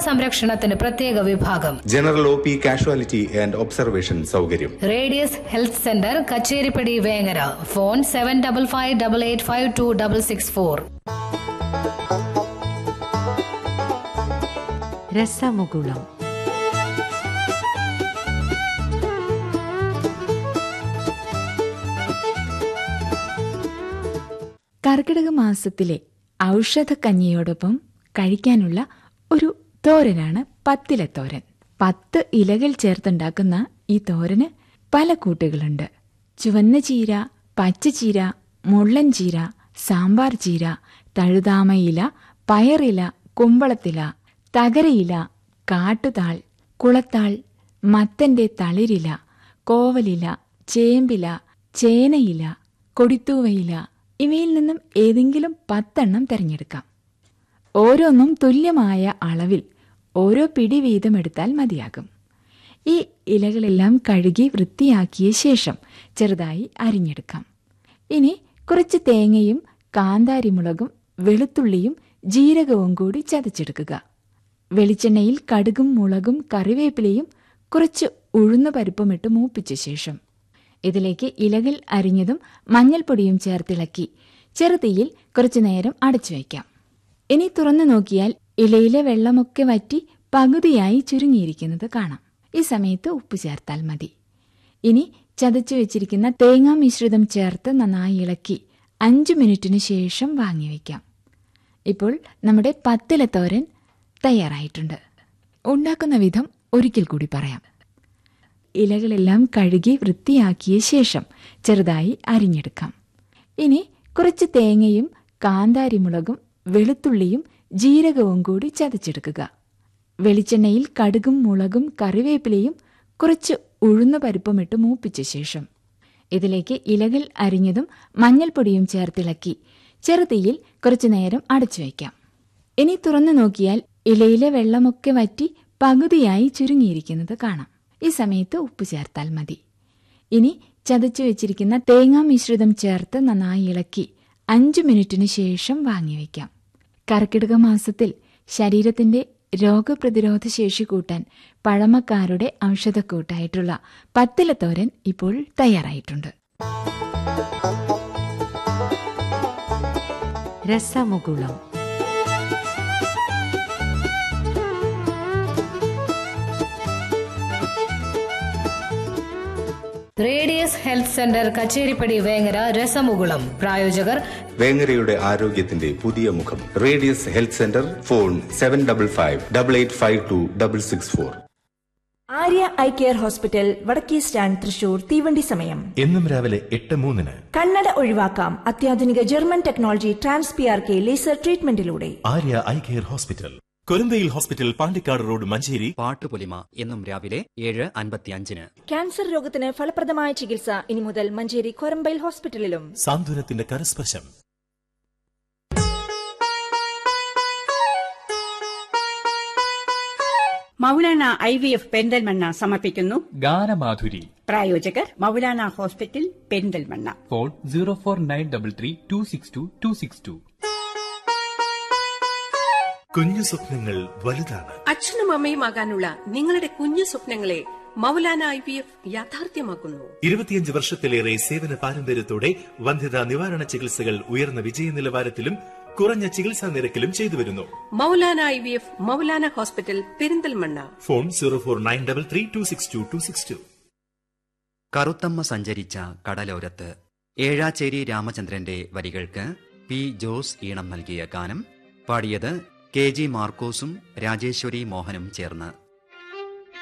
സംരക്ഷണത്തിന് പ്രത്യേക വിഭാഗം general O P casualty and observation സൗകര്യം radius health centre Kacheripadi Vengara phone seven double five double eight five two double six four Rasamukulam കർക്കിടക മാസത്തിലെ ഔഷധക്കഞ്ഞിയോടൊപ്പം കഴിക്കാനുള്ള ഒരു തോരനാണ് പത്തിലത്തോരൻ പത്ത് ഇലകൾ ചേർത്തുണ്ടാക്കുന്ന ഈ തോരന് പല കൂട്ടുകളുണ്ട് ചുവന്ന ചീര പച്ചച്ചീര മുള്ളൻ ചീര സാമ്പാർ ചീര തഴുതാമയില പയറില കുമ്പളത്തില തകരയില കാട്ടുതാൾ കുളത്താൾ മത്തന്റെ തളിരില കോവലില ചേമ്പില ചേനയില കൊടിത്തൂവയില ഇവയിൽ നിന്നും ഏതെങ്കിലും പത്തെണ്ണം തിരഞ്ഞെടുക്കാം ഓരോന്നും തുല്യമായ അളവിൽ ഓരോ പിടി വീതം എടുത്താൽ മതിയാകും ഈ ഇലകളെല്ലാം കഴുകി വൃത്തിയാക്കിയ ശേഷം ചെറുതായി അരിഞ്ഞെടുക്കാം ഇനി കുറച്ച് തേങ്ങയും കാന്താരിമുളകും വെളുത്തുള്ളിയും ജീരകവും കൂടി ചതച്ചെടുക്കുക വെളിച്ചെണ്ണയിൽ കടുകും മുളകും കറിവേപ്പിലയും കുറച്ച് ഉഴുന്ന പരിപ്പുമിട്ട് മൂപ്പിച്ച ശേഷം ഇതിലേക്ക് ഇലകൾ അരിഞ്ഞതും മഞ്ഞൾപ്പൊടിയും ചേർത്തിളക്കി ചെറുതീയിൽ കുറച്ചു നേരം അടച്ചു വയ്ക്കാം ഇനി തുറന്നു നോക്കിയാൽ ഇലയിലെ വെള്ളമൊക്കെ വറ്റി പകുതിയായി ചുരുങ്ങിയിരിക്കുന്നത് കാണാം ഈ സമയത്ത് ഉപ്പ് ചേർത്താൽ മതി ഇനി ചതച്ചു വെച്ചിരിക്കുന്ന തേങ്ങാ മിശ്രിതം ചേർത്ത് നന്നായി ഇളക്കി അഞ്ചു മിനിറ്റിന് ശേഷം വാങ്ങിവെക്കാം ഇപ്പോൾ നമ്മുടെ പത്തില തോരൻ തയ്യാറായിട്ടുണ്ട് ഉണ്ടാക്കുന്ന വിധം ഒരിക്കൽ കൂടി പറയാം ഇലകളെല്ലാം കഴുകി വൃത്തിയാക്കിയ ശേഷം ചെറുതായി അരിഞ്ഞെടുക്കാം ഇനി കുറച്ച് തേങ്ങയും കാന്താരിമുളകും വെളുത്തുള്ളിയും ജീരകവും കൂടി ചതച്ചെടുക്കുക വെളിച്ചെണ്ണയിൽ കടുകും മുളകും കറിവേപ്പിലയും കുറച്ച് ഉഴുന്ന പരിപ്പുമിട്ട് മൂപ്പിച്ച ശേഷം ഇതിലേക്ക് ഇലകൾ അരിഞ്ഞതും മഞ്ഞൾപ്പൊടിയും ചേർത്തിളക്കി ചെറുതീയിൽ കുറച്ചു നേരം അടച്ചു വയ്ക്കാം ഇനി തുറന്നു നോക്കിയാൽ ഇലയിലെ വെള്ളമൊക്കെ വറ്റി പകുതിയായി ചുരുങ്ങിയിരിക്കുന്നത് കാണാം ഈ സമയത്ത് ഉപ്പ് ചേർത്താൽ മതി ഇനി ചതച്ചു വെച്ചിരിക്കുന്ന തേങ്ങാ മിശ്രിതം ചേർത്ത് നന്നായി ഇളക്കി അഞ്ചു മിനിറ്റിന് ശേഷം വാങ്ങിവെക്കാം കർക്കിടക മാസത്തിൽ ശരീരത്തിന്റെ രോഗപ്രതിരോധ ശേഷി കൂട്ടാൻ പഴമക്കാരുടെ ഔഷധക്കൂട്ടായിട്ടുള്ള പത്തിലത്തോരൻ ഇപ്പോൾ തയ്യാറായിട്ടുണ്ട് Rasamukulam radius health centre Kacheripadi Vengara Rasamukulam പ്രായോജകർ വേങ്ങരയുടെ ആരോഗ്യത്തിന്റെ പുതിയ മുഖം radius health centre phone seven double five double eight five two double six four Arya eye care hospital വടക്കേ സ്റ്റാൻഡ് തൃശൂർ തീവണ്ടി സമയം എന്നും രാവിലെ എട്ട് മൂന്നിന് കണ്ണട ഒഴിവാക്കാം അത്യാധുനിക German technology trans P R K laser ട്രീറ്റ്മെന്റിലൂടെ ആര്യ ഐ കെയർ ഹോസ്പിറ്റൽ കൊരന്തയിൽ ഹോസ്പിറ്റൽ പാണ്ടിക്കാട് റോഡ് മഞ്ചേരി പാട്ടുപൊലിമ എന്നും രാവിലെ ഏഴ് അൻപത്തിയഞ്ചിന് ക്യാൻസർ രോഗത്തിന് ഫലപ്രദമായ ചികിത്സ ഇനി മുതൽ മഞ്ചേരി കൊരമ്പയിൽ ഹോസ്പിറ്റലിലും സാന്ത്വനത്തിന്റെ കരസ്പർശം Maulana I V F Perinthalmanna സമർപ്പിക്കുന്നു ഗാനമാധുരി പ്രായോജകർ Maulana hospital Perinthalmanna phone zero four nine double three two six two two six two കുഞ്ഞു സ്വപ്നങ്ങൾ വലുതാണ് അച്ഛനും അമ്മയുമാകാനുള്ള നിങ്ങളുടെ കുഞ്ഞു സ്വപ്നങ്ങളെ മൗലാന ഐ വി എഫ് യാഥാർത്ഥ്യമാക്കുന്നു ഇരുപത്തിയഞ്ച് വർഷത്തിലേറെ സേവന പാരമ്പര്യത്തോടെ വന്ധ്യതാ നിവാരണ ചികിത്സകൾ ഉയർന്ന വിജയ നിലവാരത്തിലും കുറഞ്ഞ ചികിത്സാ നിരക്കിലും ചെയ്തു വരുന്നു Maulana I V F Maulana hospital Perinthalmanna phone zero four nine double three two six two two six two Karuthamma സഞ്ചരിച്ച കടലോരത്ത് ഏഴാച്ചേരി രാമചന്ദ്രന്റെ വരികൾക്ക് പി ജോസ് ഈണം നൽകിയ ഗാനം പാടിയത് കെ ജി മാർക്കോസും രാജേശ്വരി മോഹനും ചേർന്ന്